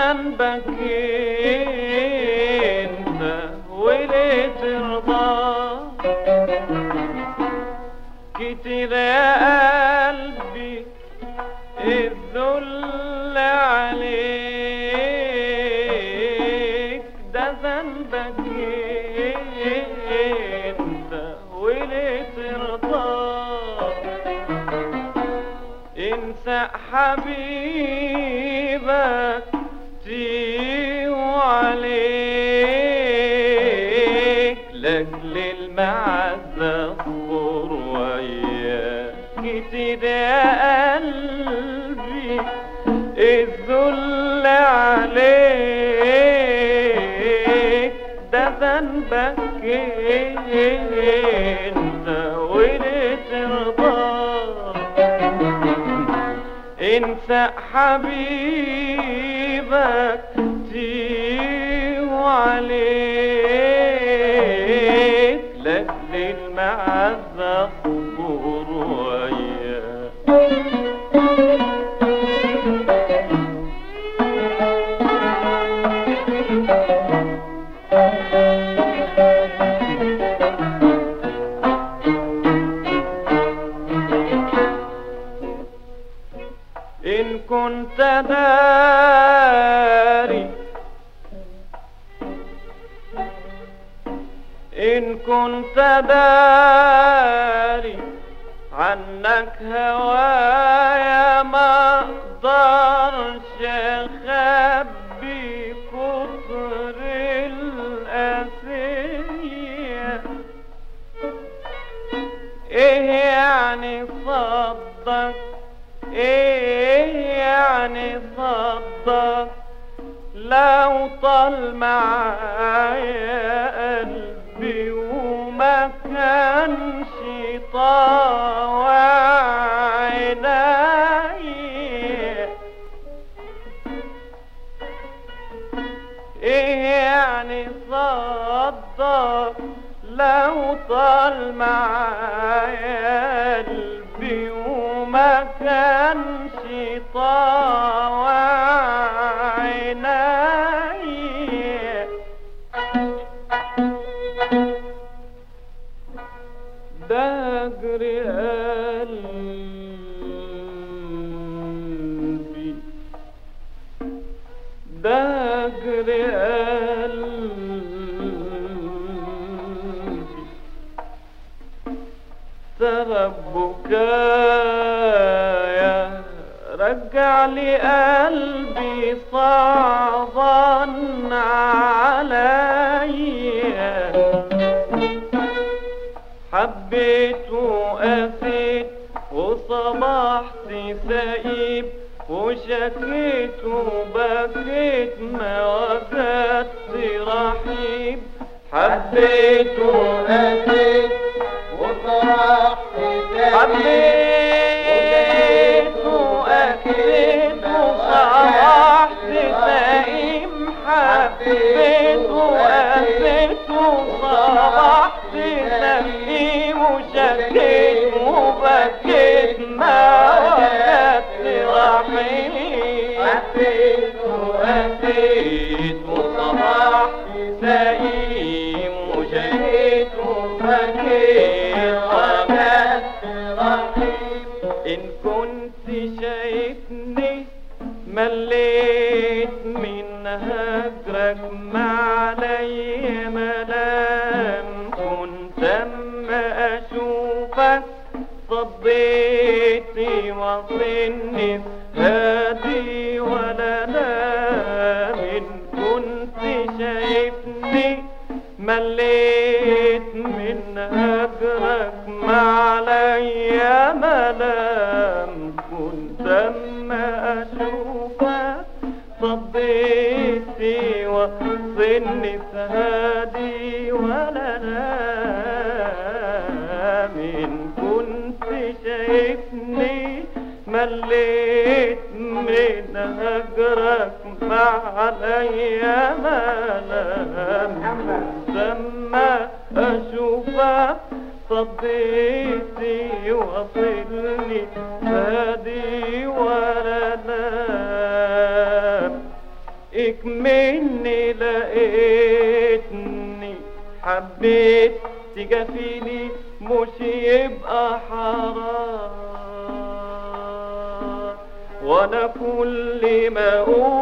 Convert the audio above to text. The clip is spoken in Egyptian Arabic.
ذنبك انت وليه ترضى كتير يا قلبي الذل عليك ده ذنبك انت وليه ترضى انسى حبيبك تيه عليك لاجل المعزة اصبر وياك كتير يا قلبي الذل عليك ده ذنبك انت وليه ترضى انسى حبيبك تيه عليك لاجل المعزة اصبر وياك إن كنت داري إن كنت داري عنك هوايا ما اقدرش اخبي كتر الاسيه ايه يعني صدق ايه يعني صدق لو طال معايا قلبي وما كانش طاوع عيني ايه يعني صدق لو طال معايا قلبي وما كانش طاوع عيني دجر قلبي دجر قلبي سبب بكايا رجع لي قلبي صعبا عليا حبيت وقسيت وصبحت سئيب وشكيت وبكيت ما وجدت رحيب حبيت وقسيت وصرحت حبيت وأكيد وصبحت سئيم حبيت وأكيد وصبحت سئيم وشكيت وبكيت ما وجدت رحيم حبيت وأكيد وصبحت سئيم وشكيت وبكيت وجدت رحيم إن كنت شايفني مليت من هجرك ما علي ملام كنت أما أشوفك صديتي وصلني هادي ولا نام إن كنت شايفني مليت من هجرك ما علي ملام كنت اما اشوفك صديتي وصلني سهادي ولا نام إن كنت شايفني مليت من هجرك ما علي ملام لما اشوفك صديتي وصلني هادي ولا نام فيك مني لقيتني حبيت تجافيني مش يبقى حرام وانا كل ما اقول